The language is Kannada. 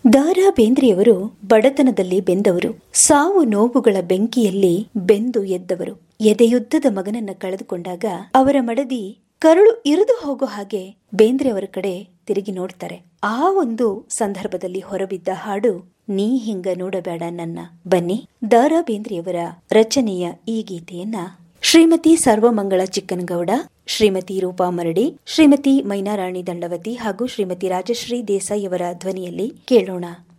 ದಾರಾ ಬೇಂದ್ರೆಯವರು ಬಡತನದಲ್ಲಿ ಬೆಂದವರು ಸಾವು ನೋವುಗಳ ಬೆಂಕಿಯಲ್ಲಿ ಬೆಂದು ಎದ್ದವರು ಎದೆಯುದ್ದದ ಮಗನನ್ನ ಕಳೆದುಕೊಂಡಾಗ ಅವರ ಮಡದಿ ಕರುಳು ಇರಿದು ಹೋಗೋ ಹಾಗೆ ಬೇಂದ್ರೆಯವರ ಕಡೆ ತಿರುಗಿ ನೋಡ್ತಾರೆ ಆ ಒಂದು ಸಂದರ್ಭದಲ್ಲಿ ಹೊರಬಿದ್ದ ಹಾಡು ನೀ ಹಿಂಗ ನೋಡಬೇಡ ನನ್ನ ಬನ್ನಿ ದಾರಾ ಬೇಂದ್ರೆಯವರ ರಚನೆಯ ಈ ಗೀತೆಯನ್ನ ಶ್ರೀಮತಿ ಸರ್ವಮಂಗಳ ಚಿಕ್ಕನಗೌಡ ಶ್ರೀಮತಿ ರೂಪಾ ಮರಡಿ ಶ್ರೀಮತಿ ಮೈನಾರಾಣಿ ದಂಡವತಿ ಹಾಗೂ ಶ್ರೀಮತಿ ರಾಜಶ್ರೀ ದೇಸಾಯಿ ಅವರ ಧ್ವನಿಯಲ್ಲಿ ಕೇಳೋಣ